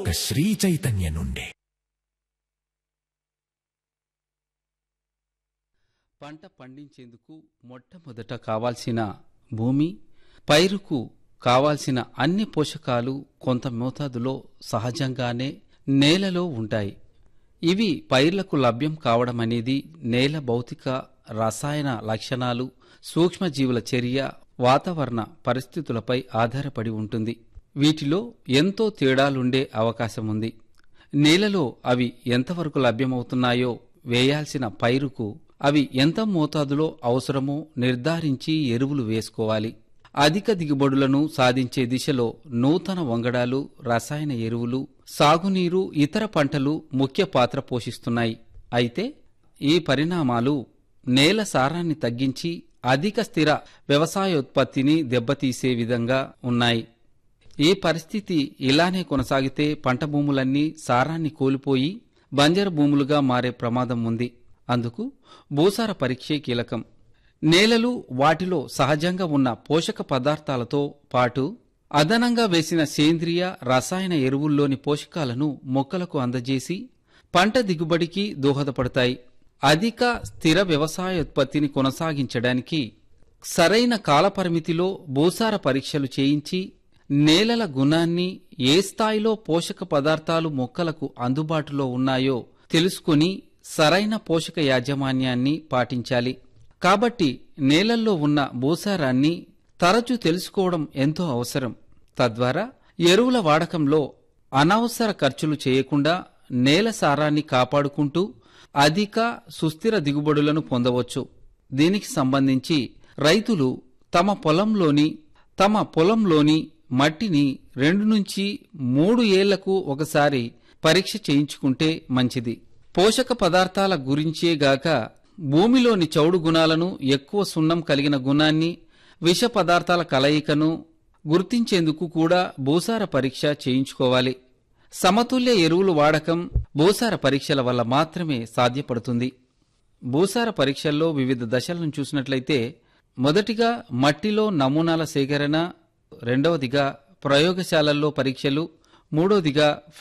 ఒక్క శ్రీ చైతన్య నుండే పంట పండించేందుకు మొట్టమొదట కావాల్సిన భూమి పైరుకు కావాల్సిన అన్ని పోషకాలు కొంత మోతాదులో సహజంగానే నేలలో ఉంటాయి ఇవి పైర్లకు లభ్యం కావడం అనేది నేల భౌతిక రసాయన లక్షణాలు సూక్ష్మజీవుల చర్య వాతావరణ పరిస్థితులపై ఆధారపడి ఉంటుంది వీటిలో ఎంతో తేడాలుండే అవకాశం ఉంది నేలలో అవి ఎంతవరకు లభ్యమవుతున్నాయో వేయాల్సిన పైరుకు అవి ఎంత మోతాదులో అవసరమో నిర్ధారించి ఎరువులు వేసుకోవాలి అధిక దిగుబడులను సాధించే దిశలో నూతన వంగడాలు రసాయన ఎరువులు సాగునీరు ఇతర పంటలు ముఖ్య పాత్ర పోషిస్తున్నాయి అయితే ఈ పరిణామాలు నేల సారాన్ని తగ్గించి అధిక స్థిర వ్యవసాయోత్పత్తిని దెబ్బతీసే విధంగా ఉన్నాయి ఈ పరిస్థితి ఇలానే కొనసాగితే పంట భూములన్నీ సారాన్ని కోల్పోయి బంజరు భూములుగా మారే ప్రమాదం ఉంది అందుకు భూసార పరీక్షే కీలకం నేలలు వాటిలో సహజంగా ఉన్న పోషక పదార్థాలతో పాటు అదనంగా వేసిన సేంద్రియ రసాయన ఎరువుల్లోని పోషకాలను మొక్కలకు అందజేసి పంట దిగుబడికి దోహదపడతాయి అధిక స్థిర వ్యవసాయోత్పత్తిని కొనసాగించడానికి సరైన కాలపరిమితిలో భూసార పరీక్షలు చేయించి నేలల గుణాన్ని ఏ స్థాయిలో పోషక పదార్థాలు మొక్కలకు అందుబాటులో ఉన్నాయో తెలుసుకుని సరైన పోషక యాజమాన్యాన్ని పాటించాలి కాబట్టి నేలల్లో ఉన్న భూసారాన్ని తరచూ తెలుసుకోవడం ఎంతో అవసరం తద్వారా ఎరువుల వాడకంలో అనవసర ఖర్చులు చేయకుండా నేల సారాన్ని కాపాడుకుంటూ అధిక సుస్థిర దిగుబడులను పొందవచ్చు దీనికి సంబంధించి రైతులు తమ పొలంలోని తమ పొలంలోని మట్టిని రెండు నుంచి మూడు ఏళ్లకు ఒకసారి పరీక్ష చేయించుకుంటే మంచిది పోషక పదార్థాల గురించే గాక భూమిలోని చౌడు గుణాలను ఎక్కువ సున్నం కలిగిన గుణాన్ని విష పదార్థాల కలయికను గుర్తించేందుకు కూడా భూసార పరీక్ష చేయించుకోవాలి సమతుల్య ఎరువులు వాడకం భూసార పరీక్షల వల్ల మాత్రమే సాధ్యపడుతుంది భూసార పరీక్షల్లో వివిధ దశలను చూసినట్లయితే మొదటిగా మట్టిలో నమూనాల సేకరణ రెండవదిగా ప్రయోగశాలల్లో పరీక్షలు మూడవదిగా